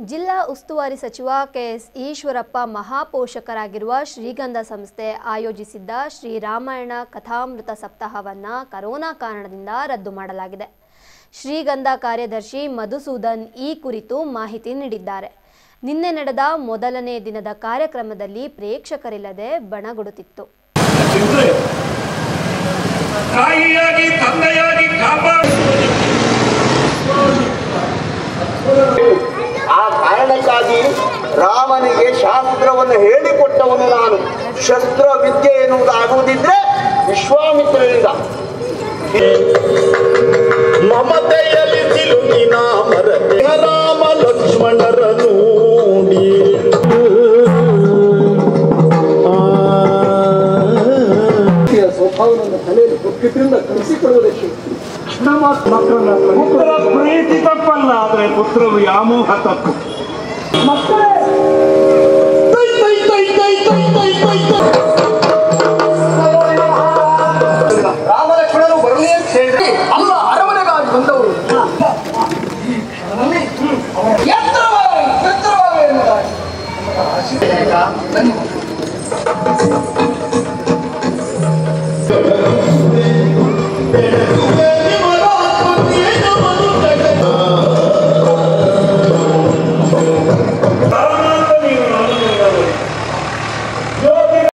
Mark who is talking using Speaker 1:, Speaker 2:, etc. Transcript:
Speaker 1: ಜಿಲ್ಲಾ ಉಸ್ತುವಾರಿ ಸಚಿವ ಕೆಎಸ್ ಈಶ್ವರಪ್ಪ ಮಹಾಪೋಷಕರಾಗಿರುವ ಶ್ರೀಗಂಧ ಸಂಸ್ಥೆ ಆಯೋಜಿಸಿದ್ದ ಶ್ರೀರಾಮಾಯಣ ಕಥಾಮೃತ ಸಪ್ತಾಹವನ್ನು ಕರೋನಾ ಕಾರಣದಿಂದ ರದ್ದು ಮಾಡಲಾಗಿದೆ ಶ್ರೀಗಂಧ ಕಾರ್ಯದರ್ಶಿ ಮಧುಸೂದನ್ ಈ ಕುರಿತು ಮಾಹಿತಿ ನೀಡಿದ್ದಾರೆ ನಿನ್ನೆ ನಡೆದ ಮೊದಲನೇ ದಿನದ ಕಾರ್ಯಕ್ರಮದಲ್ಲಿ ಪ್ರೇಕ್ಷಕರಿಲ್ಲದೆ ಬಣಗುಡುತ್ತಿತ್ತು
Speaker 2: ಇದ್ರೆ ತಾಯಿಯಾಗಿ ತಂದೆಯಾಗಿ ಕಾಪಾಡ
Speaker 3: ಆ ಕಾರಣಕ್ಕಾಗಿ ರಾಮನಿಗೆ ಶಾಸ್ತ್ರವನ್ನು ಹೇಳಿಕೊಟ್ಟವನು ನಾನು ಶಸ್ತ್ರ ವಿದ್ಯೆ ಎನ್ನುವುದು ಆಗುವುದಿದ್ರೆ ವಿಶ್ವಾಮಿತ್ರರಿಂದ
Speaker 4: ಮಮತೆಯಲ್ಲಿ ಸಿಲುಕಿನ ಮರತೆ ರಾಮ ಲಕ್ಷ್ಮಣರ ನೋಡಿ
Speaker 3: ಸ್ವಭಾವವನ್ನು ತಲೆಯಲ್ಲಿ ಕೊಟ್ಟಿದ್ರಿಂದ ಕಲಿಸಿಕೊಡುವುದಕ್ಕೆ
Speaker 2: ಪುತ್ರ ಪ್ರೀತಿ ತಪ್ಪಲ್ಲ ಆದ್ರೆ ಪುತ್ರ ವ್ಯಾಮೋಹ ತಪ್ಪು
Speaker 3: ರಾಮ ಲಕ್ಷ್ಮಣರು ಬರಲಿ ಅಂತ ಹೇಳಿದ್ರೆ ಅಲ್ಲ ಅರಮನೆಗಾಗಿ ಬಂದವರು ಎತ್ತರವಾಗಲಿ, ಎತ್ತರವಾಗಲಿ ಎನ್ನುವುದಾಗಿ.